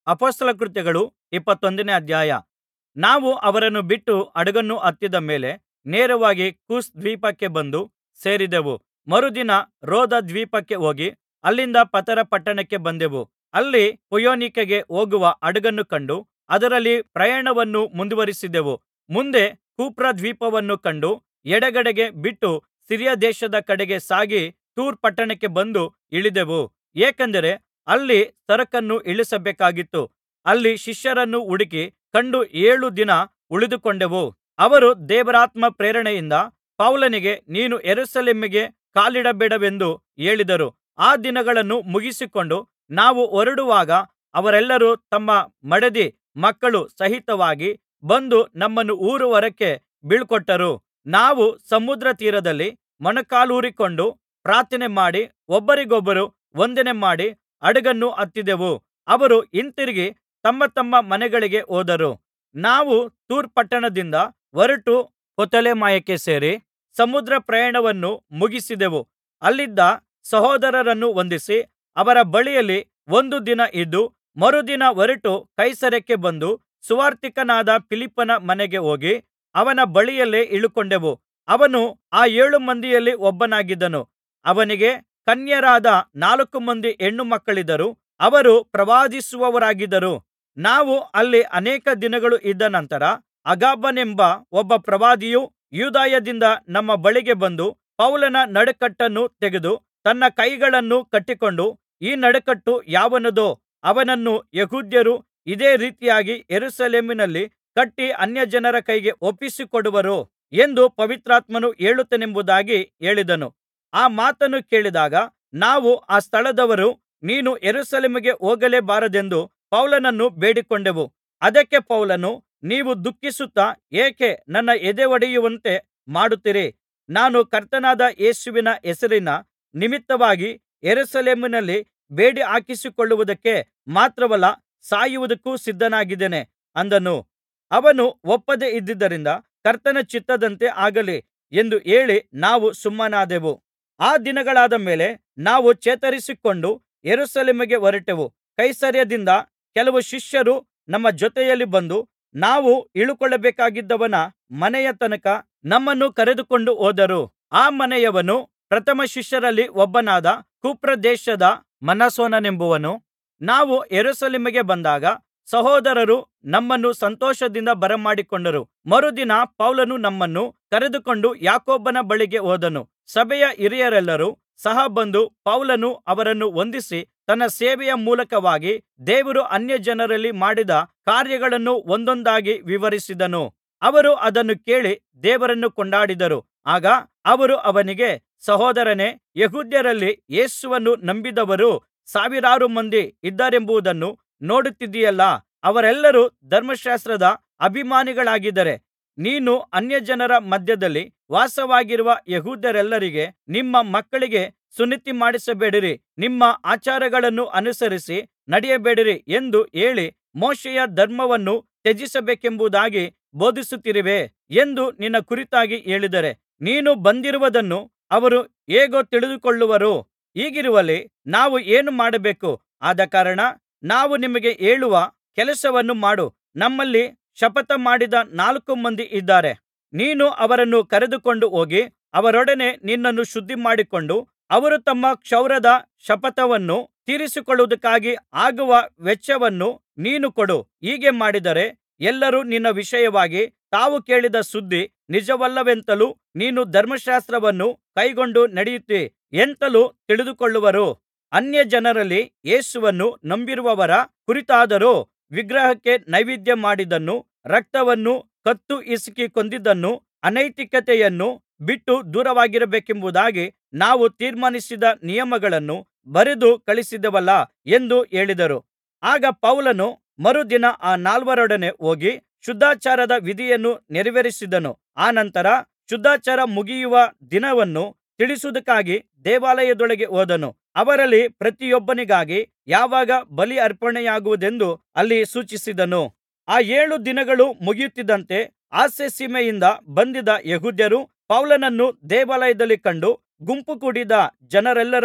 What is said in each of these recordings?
ಅಪೊಸ್ತಲರ ಕೃತ್ಯಗಳು ಇಪ್ಪತ್ತೊಂದನೇ ಅಧ್ಯಾಯ ನಾವು ಅವರನ್ನು ಬಿಟ್ಟು ಹಡಗನ್ನು ಹತ್ತಿದ ಮೇಲೆ ನೇರವಾಗಿ ಕೋಸ್ ದ್ವೀಪಕ್ಕೆ ಬಂದು ಸೇರಿದೆವು ಮರುದಿನ ರೋದ ದ್ವೀಪಕ್ಕೆ ಹೋಗಿ ಅಲ್ಲಿಂದ ಪತರ ಪಟ್ಟಣಕ್ಕೆ ಬಂದೆವು ಅಲ್ಲಿ ಫೊಯಿನೀಕೆಗೆ ಹೋಗುವ ಹಡಗನ್ನು ಕಂಡು ಅದರಲ್ಲಿ ಪ್ರಯಾಣವನ್ನು ಮುಂದುವರೆಸಿದೆವು ಮುಂದೆ ಕುಪ್ರ ದ್ವೀಪವನ್ನು ಕಂಡು ಎಡಗಡೆಗೆ ಬಿಟ್ಟು ಸಿರಿಯ ದೇಶದ ಕಡೆಗೆ ಸಾಗಿ ತೂರ್ ಪಟ್ಟಣಕ್ಕೆ ಬಂದು ಇಳಿದೆವು ಏಕೆಂದರೆ ಅಲ್ಲಿ ಸರಕನ್ನು ಇಳಿಸಬೇಕಾಗಿತ್ತು ಅಲ್ಲಿ ಶಿಷ್ಯರನ್ನು ಹುಡುಕಿ ಕಂಡು ಏಳು ದಿನ ಉಳಿದುಕೊಂಡೆವು ಅವರು ದೇವರಾತ್ಮ ಪ್ರೇರಣೆಯಿಂದ ಪೌಲನಿಗೆ ನೀನು ಯೆರೂಸಲೇಮಿಗೆ ಕಾಲಿಡಬೇಡವೆಂದು ಹೇಳಿದರು ಆ ದಿನಗಳನ್ನು ಮುಗಿಸಿಕೊಂಡು ನಾವು ಹೊರಡುವಾಗ ಅವರೆಲ್ಲರೂ ತಮ್ಮ ಮಡದಿ ಮಕ್ಕಳು ಸಹಿತವಾಗಿ ಬಂದು ನಮ್ಮನ್ನು ಊರ ಹೊರಕ್ಕೆ ಬೀಳ್ಕೊಟ್ಟರು ನಾವು ಸಮುದ್ರ ತೀರದಲ್ಲಿ ಮೊಣಕಾಲೂರಿಕೊಂಡು ಪ್ರಾರ್ಥನೆ ಮಾಡಿ ಒಬ್ಬರಿಗೊಬ್ಬರು ವಂದನೆ ಮಾಡಿ ಹಡಗನ್ನು ಹತ್ತಿದೆವು ಅವರು ಹಿಂತಿರುಗಿ ತಮ್ಮ ತಮ್ಮ ಮನೆಗಳಿಗೆ ಹೋದರು ನಾವು ತೂರ್ ಪಟ್ಟಣದಿಂದ ಹೊರಟು ಪ್ತೊಲೆಮಾಯಕ್ಕೆ ಸೇರಿ ಸಮುದ್ರ ಪ್ರಯಾಣವನ್ನು ಮುಗಿಸಿದೆವು ಅಲ್ಲಿದ್ದ ಸಹೋದರರನ್ನು ವಂದಿಸಿ ಅವರ ಬಳಿಯಲ್ಲಿ ಒಂದು ದಿನ ಇದ್ದು ಮರುದಿನ ಹೊರಟು ಕೈಸರೈಯಕ್ಕೆ ಬಂದು ಸುವಾರ್ತಿಕನಾದ ಫಿಲಿಪ್ಪನ ಮನೆಗೆ ಹೋಗಿ ಅವನ ಬಳಿಯಲ್ಲೇ ಇಳುಕೊಂಡೆವು ಅವನು ಆ ಏಳು ಮಂದಿಯಲ್ಲಿ ಒಬ್ಬನಾಗಿದ್ದನು ಅವನಿಗೆ ಕನ್ಯೆಯರಾದ ನಾಲ್ಕು ಮಂದಿ ಹೆಣ್ಣುಮಕ್ಕಳಿದ್ದರು ಅವರು ಪ್ರವಾದಿಸುವವರಾಗಿದ್ದರು ನಾವು ಅಲ್ಲಿ ಅನೇಕ ದಿನಗಳು ಇದ್ದ ನಂತರ ಅಗಬನೆಂಬ ಒಬ್ಬ ಪ್ರವಾದಿಯು ಯೂದಾಯದಿಂದ ನಮ್ಮ ಬಳಿಗೆ ಬಂದು ಪೌಲನ ನಡುಕಟ್ಟನ್ನು ತೆಗೆದು ತನ್ನ ಕೈಗಳನ್ನು ಕಟ್ಟಿಕೊಂಡು ಈ ನಡುಕಟ್ಟು ಯಾವನದೋ ಅವನನ್ನು ಯೆಹೂದ್ಯರು ಇದೇ ರೀತಿಯಾಗಿ ಯೆರೂಸಲೇಮಿನಲ್ಲಿ ಕಟ್ಟಿ ಅನ್ಯಜನರ ಕೈಗೆ ಒಪ್ಪಿಸಿಕೊಡುವರು ಎಂದು ಪವಿತ್ರಾತ್ಮನು ಹೇಳುತ್ತಾನೆಂಬುದಾಗಿ ಹೇಳಿದನು ಆ ಮಾತನ್ನು ಕೇಳಿದಾಗ ನಾವು ಆ ಸ್ಥಳದವರು ನೀನು ಯೆರೂಸಲೇಮಿಗೆ ಹೋಗಲೇಬಾರದೆಂದು ಪೌಲನನ್ನು ಬೇಡಿಕೊಂಡೆವು ಅದಕ್ಕೆ ಪೌಲನು ನೀವು ದುಃಖಿಸುತ್ತಾ ಏಕೆ ನನ್ನ ಎದೆಯೊಡೆಯುವಂತೆ ಮಾಡುತ್ತೀರಿ ನಾನು ಕರ್ತನಾದ ಯೇಸುವಿನ ಹೆಸರಿನ ನಿಮಿತ್ತವಾಗಿ ಯೆರೂಸಲೇಮಿನಲ್ಲಿ ಬೇಡಿ ಹಾಕಿಸಿಕೊಳ್ಳುವುದಕ್ಕೆ ಮಾತ್ರವಲ್ಲ ಸಾಯುವುದಕ್ಕೂ ಸಿದ್ಧನಾಗಿದ್ದೇನೆ ಅಂದನು ಅವನು ಒಪ್ಪದೆ ಇದ್ದುದರಿಂದ ಕರ್ತನ ಚಿತ್ತದಂತೆ ಆಗಲಿ ಎಂದು ಹೇಳಿ ನಾವು ಸುಮ್ಮನಾದೆವು ಆ ದಿನಗಳಾದ ಮೇಲೆ ನಾವು ಚೇತರಿಸಿಕೊಂಡು ಯೆರೂಸಲೇಮಿಗೆ ಹೊರಟೆವು ಕೈಸರೈಯದಿಂದ ಕೆಲವು ಶಿಷ್ಯರು ನಮ್ಮ ಜೊತೆಯಲ್ಲಿ ಬಂದು ನಾವು ಇಳುಕೊಳ್ಳಬೇಕಾಗಿದ್ದವನ ಮನೆಯ ತನಕ ನಮ್ಮನ್ನು ಕರೆದುಕೊಂಡು ಹೋದರು ಆ ಮನೆಯವನು ಪ್ರಥಮ ಶಿಷ್ಯರಲ್ಲಿ ಒಬ್ಬನಾದ ಕುಪ್ರ ದೇಶದ ಮ್ನಾಸೋನನೆಂಬುವನು ನಾವು ಯೆರೂಸಲೇಮಿಗೆ ಬಂದಾಗ ಸಹೋದರರು ನಮ್ಮನ್ನು ಸಂತೋಷದಿಂದ ಬರಮಾಡಿಕೊಂಡರು ಮರುದಿನ ಪೌಲನು ನಮ್ಮನ್ನು ಕರೆದುಕೊಂಡು ಯಾಕೋಬನ ಬಳಿಗೆ ಹೋದನು ಸಭೆಯ ಹಿರಿಯರೆಲ್ಲರೂ ಸಹ ಬಂದು ಪೌಲನು ಅವರನ್ನು ವಂದಿಸಿ ತನ್ನ ಸೇವೆಯ ಮೂಲಕವಾಗಿ ದೇವರು ಅನ್ಯಜನರಲ್ಲಿ ಮಾಡಿದ ಕಾರ್ಯಗಳನ್ನು ಒಂದೊಂದಾಗಿ ವಿವರಿಸಿದನು ಅವರು ಅದನ್ನು ಕೇಳಿ ದೇವರನ್ನು ಕೊಂಡಾಡಿದರು ಆಗ ಅವರು ಅವನಿಗೆ ಸಹೋದರನೇ ಯೆಹೂದ್ಯರಲ್ಲಿ ಯೇಸುವನ್ನು ನಂಬಿದವರು ಸಾವಿರಾರು ಮಂದಿ ಇದ್ದಾರೆಂಬುದನ್ನು ನೋಡುತ್ತಿದ್ದೀಯಲ್ಲಾ ಅವರೆಲ್ಲರೂ ಧರ್ಮಶಾಸ್ತ್ರದ ಅಭಿಮಾನಿಗಳಾಗಿದ್ದಾರೆ ನೀನು ಅನ್ಯಜನರ ಮಧ್ಯದಲ್ಲಿ ವಾಸವಾಗಿರುವ ಯೆಹೂದ್ಯರೆಲ್ಲರಿಗೆ ನಿಮ್ಮ ಮಕ್ಕಳಿಗೆ ಸುನ್ನತಿಮಾಡಿಸಬೇಡಿರಿ ನಿಮ್ಮ ಆಚಾರಗಳನ್ನು ಅನುಸರಿಸಿ ನಡೆಯಬೇಡಿರಿ ಎಂದು ಹೇಳಿ ಮೋಶೆಯ ಧರ್ಮವನ್ನು ತ್ಯಜಿಸಬೇಕೆಂಬುದಾಗಿ ಬೋಧಿಸುತ್ತಿರುವೆ ಎಂದು ನಿನ್ನ ಕುರಿತಾಗಿ ಹೇಳಿದ್ದಾರೆ ನೀನು ಬಂದಿರುವುದನ್ನು ಅವರು ಹೇಗೂ ತಿಳಿದುಕೊಳ್ಳುವರು ಹೀಗಿರುವಲ್ಲಿ ನಾವು ಏನು ಮಾಡಬೇಕು ಆದಕಾರಣ ನಾವು ನಿಮಗೆ ಹೇಳುವ ಕೆಲಸವನ್ನು ಮಾಡು ನಮ್ಮಲ್ಲಿ ಶಪಥಮಾಡಿದ ನಾಲ್ಕು ಮಂದಿ ಇದ್ದಾರೆ ನೀನು ಅವರನ್ನು ಕರೆದುಕೊಂಡು ಹೋಗಿ ಅವರೊಡನೆ ನಿನ್ನನ್ನು ಶುದ್ಧಿಮಾಡಿಕೊಂಡು ಅವರು ತಮ್ಮ ಕ್ಷೌರದ ಶಪಥವನ್ನು ತೀರಿಸಿಕೊಳ್ಳುವುದಕ್ಕಾಗಿ ಆಗುವ ವೆಚ್ಚವನ್ನು ನೀನು ಕೊಡು ಹೀಗೆ ಮಾಡಿದರೆ ಎಲ್ಲರೂ ನಿನ್ನ ವಿಷಯವಾಗಿ ತಾವು ಕೇಳಿದ ಸುದ್ದಿ ನಿಜವಲ್ಲವೆಂತಲೂ ನೀನು ಧರ್ಮಶಾಸ್ತ್ರವನ್ನು ಕೈಕೊಂಡು ನಡೆಯುತ್ತೀ ಎಂತಲೂ ತಿಳಿದುಕೊಳ್ಳುವರು ಅನ್ಯಜನರಲ್ಲಿ ಯೇಸುವನ್ನು ನಂಬಿರುವವರ ಕುರಿತಾದರೋ ವಿಗ್ರಹಕ್ಕೆ ನೈವೇದ್ಯ ಮಾಡಿದ್ದನ್ನೂ ರಕ್ತವನ್ನೂ ಕತ್ತು ಹಿಸುಕಿ ಕೊಂದದ್ದನ್ನೂ ಅನೈತಿಕತೆಯನ್ನೂ ಬಿಟ್ಟು ದೂರವಾಗಿರಬೇಕೆಂಬುದಾಗಿ ನಾವು ತೀರ್ಮಾನಿಸಿದ ನಿಯಮಗಳನ್ನು ಬರೆದು ಕಳುಹಿಸಿದೆವಲ್ಲಾ ಎಂದು ಹೇಳಿದರು ಆಗ ಪೌಲನು ಮರುದಿನ ಆ ನಾಲ್ವರೊಡನೆ ಹೋಗಿ ಶುದ್ಧಾಚಾರದ ವಿಧಿಯನ್ನು ನೆರವೇರಿಸಿದನು ಅನಂತರ ಶುದ್ಧಾಚಾರ ಮುಗಿಯುವ ದಿನವನ್ನು ತಿಳಿಸುವುದಕ್ಕಾಗಿ ದೇವಾಲಯದೊಳಗೆ ಹೋದನು ಅವರಲ್ಲಿ ಪ್ರತಿಯೊಬ್ಬನಿಗಾಗಿ ಯಾವಾಗ ಬಲಿ ಅರ್ಪಣೆಯಾಗುವುದೆಂದು ಅಲ್ಲಿ ಸೂಚಿಸಿದನು ಆ ಏಳು ದಿನಗಳು ಮುಗಿಯುತ್ತಿದ್ದಂತೆ ಆಸ್ಯಸೀಮೆಯಿಂದ ಬಂದಿದ್ದ ಯೆಹೂದ್ಯರು ಪೌಲನನ್ನು ದೇವಾಲಯದಲ್ಲಿ ಕಂಡು ಗುಂಪು ಕೂಡಿದ್ದ ಜನರೆಲ್ಲರನ್ನು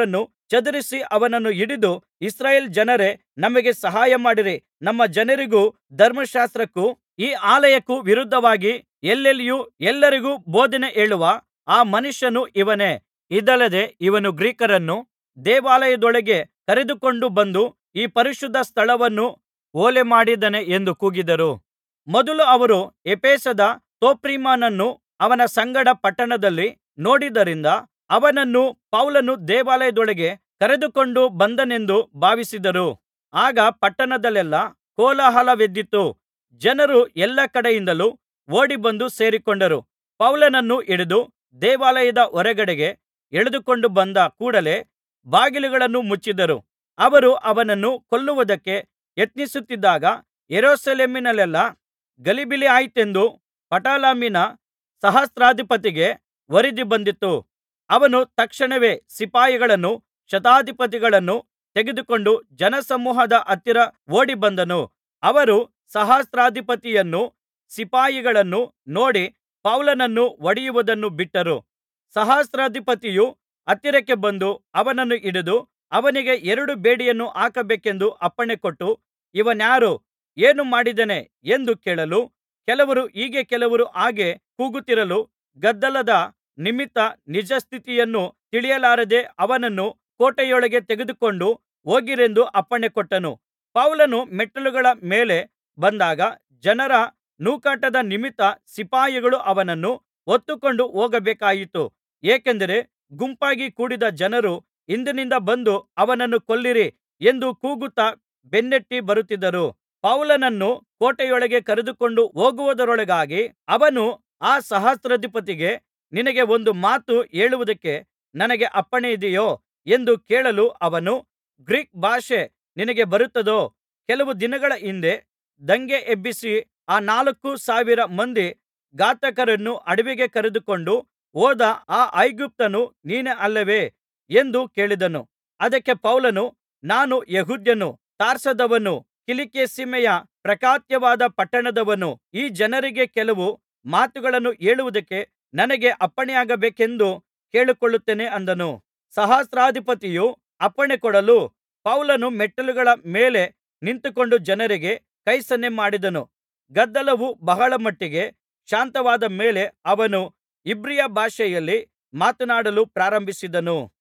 ಚದರಿಸಿ ಅವನನ್ನು ಹಿಡಿದು ಇಸ್ರಾಯೇಲ್ ಜನರೇ ನಮಗೆ ಸಹಾಯಮಾಡಿರಿ ನಮ್ಮ ಜನರಿಗೂ ಧರ್ಮಶಾಸ್ತ್ರಕ್ಕೂ ಈ ಆಲಯಕ್ಕೂ ವಿರುದ್ಧವಾಗಿ ಎಲ್ಲೆಲ್ಲಿಯೂ ಎಲ್ಲರಿಗೂ ಬೋಧನೆ ಹೇಳುವ ಆ ಮನುಷ್ಯನು ಇವನೇ ಇದಲ್ಲದೆ ಇವನು ಗ್ರೀಕರನ್ನು ದೇವಾಲಯದೊಳಗೆ ಕರೆದುಕೊಂಡು ಬಂದು ಈ ಪರಿಶುದ್ಧ ಸ್ಥಳವನ್ನು ಹೊಲೆಮಾಡಿದ್ದಾನೆ ಎಂದು ಕೂಗಿದರು ಮೊದಲು ಅವರು ಎಫೆಸದ ತೋಫಿಮನನ್ನು ಅವನ ಸಂಗಡ ಪಟ್ಟಣದಲ್ಲಿ ನೋಡಿದ್ದರಿಂದ ಅವನನ್ನು ಪೌಲನು ದೇವಾಲಯದೊಳಗೆ ಕರೆದುಕೊಂಡು ಬಂದನೆಂದು ಭಾವಿಸಿದರು ಆಗ ಪಟ್ಟಣದಲ್ಲೆಲ್ಲಾ ಕೋಲಾಹಲವೆದ್ದಿತು ಜನರು ಎಲ್ಲಾ ಕಡೆಯಿಂದಲೂ ಓಡಿಬಂದು ಸೇರಿಕೊಂಡರು ಪೌಲನನ್ನು ಹಿಡಿದು ದೇವಾಲಯದ ಹೊರಗಡೆಗೆ ಎಳೆದುಕೊಂಡು ಬಂದ ಕೂಡಲೆ ಬಾಗಿಲುಗಳನ್ನು ಮುಚ್ಚಿದರು ಅವರು ಅವನನ್ನು ಕೊಲ್ಲುವುದಕ್ಕೆ ಯತ್ನಿಸುತ್ತಿದ್ದಾಗ ಯೆರೂಸಲೇಮಿನಲ್ಲೆಲ್ಲಾ ಗಲಿಬಿಲಿಯಾಯಿತೆಂದು ಪಟಾಲಮಿನ ಸಹಸ್ರಾಧಿಪತಿಗೆ ವರದಿ ಬಂದಿತು ಅವನು ತಕ್ಷಣವೇ ಸಿಪಾಯಿಗಳನ್ನೂ ಶತಾಧಿಪತಿಗಳನ್ನೂ ತೆಗೆದುಕೊಂಡು ಜನಸಮೂಹದ ಹತ್ತಿರ ಓಡಿಬಂದನು ಅವರು ಸಹಸ್ರಾಧಿಪತಿಯನ್ನೂ ಸಿಪಾಯಿಗಳನ್ನೂ ನೋಡಿ ಪೌಲನನ್ನು ಹೊಡೆಯುವುದನ್ನು ಬಿಟ್ಟರು ಸಹಸ್ರಾಧಿಪತಿಯು ಹತ್ತಿರಕ್ಕೆ ಬಂದು ಅವನನ್ನು ಹಿಡಿದು ಅವನಿಗೆ ಎರಡು ಬೇಡಿಯನ್ನು ಹಾಕಬೇಕೆಂದು ಅಪ್ಪಣೆಕೊಟ್ಟು ಇವನಾರು ಏನು ಮಾಡಿದ್ದಾನೆ ಎಂದು ಕೇಳಲು ಕೆಲವರು ಹೀಗೆ ಕೆಲವರು ಹಾಗೆ ಕೂಗುತ್ತಿರಲು ಗದ್ದಲದ ನಿಮಿತ್ತ ನಿಜಸ್ಥಿತಿಯನ್ನು ತಿಳಿಯಲಾರದೆ ಅವನನ್ನು ಕೋಟೆಯೊಳಗೆ ತೆಗೆದುಕೊಂಡು ಹೋಗಿರೆಂದು ಅಪ್ಪಣೆಕೊಟ್ಟನು ಪೌಲನು ಮೆಟ್ಟಿಲುಗಳ ಮೇಲೆ ಬಂದಾಗ ಜನರ ನೂಕಾಟದ ನಿಮಿತ್ತ ಸಿಪಾಯಿಗಳು ಅವನನ್ನು ಹೊತ್ತುಕೊಂಡು ಹೋಗಬೇಕಾಯಿತು ಏಕೆಂದರೆ ಗುಂಪಾಗಿ ಕೂಡಿದ್ದ ಜನರು ಹಿಂದಿನಿಂದ ಬಂದು ಅವನನ್ನು ಕೊಲ್ಲಿರಿ ಎಂದು ಕೂಗುತ್ತಾ ಬೆನ್ನಟ್ಟಿ ಬರುತ್ತಿದ್ದರು ಪೌಲನನ್ನು ಕೋಟೆಯೊಳಗೆ ಕರೆದುಕೊಂಡು ಹೋಗುವುದರೊಳಗಾಗಿ ಅವನು ಆ ಸಹಸ್ರಾಧಿಪತಿಗೆ ನಿನಗೆ ಒಂದು ಮಾತು ಹೇಳುವುದಕ್ಕೆ ನನಗೆ ಅಪ್ಪಣೆಯಿದೆಯೋ ಎಂದು ಕೇಳಲು ಅವನು ಗ್ರೀಕ್ ಭಾಷೆ ನಿನಗೆ ಬರುತ್ತದೋ ಕೆಲವು ದಿನಗಳ ಹಿಂದೆ ದಂಗೆ ಎಬ್ಬಿಸಿ ಆ ನಾಲ್ಕು ಸಾವಿರ ಮಂದಿ ಘಾತಕರನ್ನು ಅಡವಿಗೆ ಕರೆದುಕೊಂಡು ಹೋದ ಆ ಐಗುಪ್ತ್ಯನು ನೀನೇ ಅಲ್ಲವೇ ಎಂದು ಕೇಳಿದನು ಅದಕ್ಕೆ ಪೌಲನು ನಾನು ಯೆಹೂದ್ಯನು ತಾರ್ಸದವನು ಕಿಲಿಕ್ಯ ಸೀಮೆಯ ಪ್ರಖ್ಯಾತವಾದ ಪಟ್ಟಣದವನು ಈ ಜನರಿಗೆ ಕೆಲವು ಮಾತುಗಳನ್ನು ಹೇಳುವುದಕ್ಕೆ ನನಗೆ ಅಪ್ಪಣೆಯಾಗಬೇಕೆಂದು ಕೇಳಿಕೊಳ್ಳುತ್ತೇನೆ ಅಂದನು ಸಹಸ್ರಾಧಿಪತಿಯು ಅಪ್ಪಣೆಕೊಡಲು ಪೌಲನು ಮೆಟ್ಟಿಲುಗಳ ಮೇಲೆ ನಿಂತುಕೊಂಡು ಜನರಿಗೆ ಕೈ ಸನ್ನೆ ಮಾಡಿದನು ಗದ್ದಲವು ಬಹಳ ಮಟ್ಟಿಗೆ ಶಾಂತವಾದ ಮೇಲೆ ಅವನು ಇಬ್ರಿಯ ಭಾಷೆಯಲ್ಲಿ ಮಾತನಾಡಲು ಪ್ರಾರಂಭಿಸಿದನು